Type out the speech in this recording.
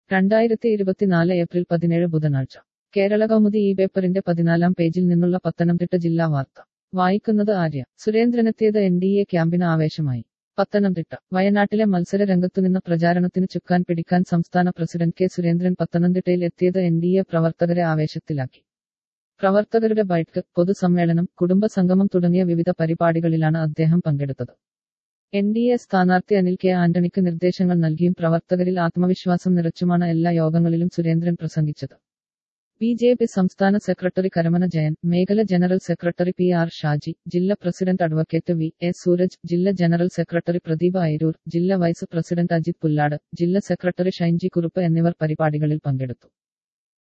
രണ്ടായിരത്തി ഇരുപത്തിനാല് ഏപ്രിൽ പതിനേഴ് ബുധനാഴ്ച കേരള കൗമുദി ഈ പേപ്പറിന്റെ പതിനാലാം പേജിൽ നിന്നുള്ള പത്തനംതിട്ട ജില്ലാ വാർത്ത വായിക്കുന്നത് ആര്യ സുരേന്ദ്രനെത്തിയത് എൻ ഡി എ ക്യാമ്പിന് ആവേശമായി പത്തനംതിട്ട വയനാട്ടിലെ മത്സര രംഗത്തുനിന്ന് പ്രചാരണത്തിന് ചുക്കാൻ പിടിക്കാൻ സംസ്ഥാന പ്രസിഡന്റ് കെ സുരേന്ദ്രൻ പത്തനംതിട്ടയിൽ എത്തിയത് എൻ ഡി എ പ്രവർത്തകരെ ആവേശത്തിലാക്കി പ്രവർത്തകരുടെ ബൈക്ക് പൊതുസമ്മേളനം കുടുംബസംഗമം തുടങ്ങിയ വിവിധ പരിപാടികളിലാണ് അദ്ദേഹം പങ്കെടുത്തത് എൻ ഡി എ സ്ഥാനാർത്ഥി അനിൽ കെ ആന്റണിക്ക് നിർദ്ദേശങ്ങൾ നൽകിയും പ്രവർത്തകരിൽ ആത്മവിശ്വാസം നിറച്ചുമാണ് എല്ലാ യോഗങ്ങളിലും സുരേന്ദ്രൻ പ്രസംഗിച്ചത് ബി ജെ പി സംസ്ഥാന സെക്രട്ടറി കരമന ജയൻ മേഖല general secretary P R Shaji ജില്ലാ president advocate V S Sooraj ജില്ലാ ജനറൽ സെക്രട്ടറി പ്രദീപ് അയിരൂർ ജില്ലാ വൈസ് പ്രസിഡന്റ് അജിത് പുല്ലാട് ജില്ലാ സെക്രട്ടറി ഷൈൻജി കുറുപ്പ് എന്നിവർ പരിപാടികളിൽ പങ്കെടുത്തു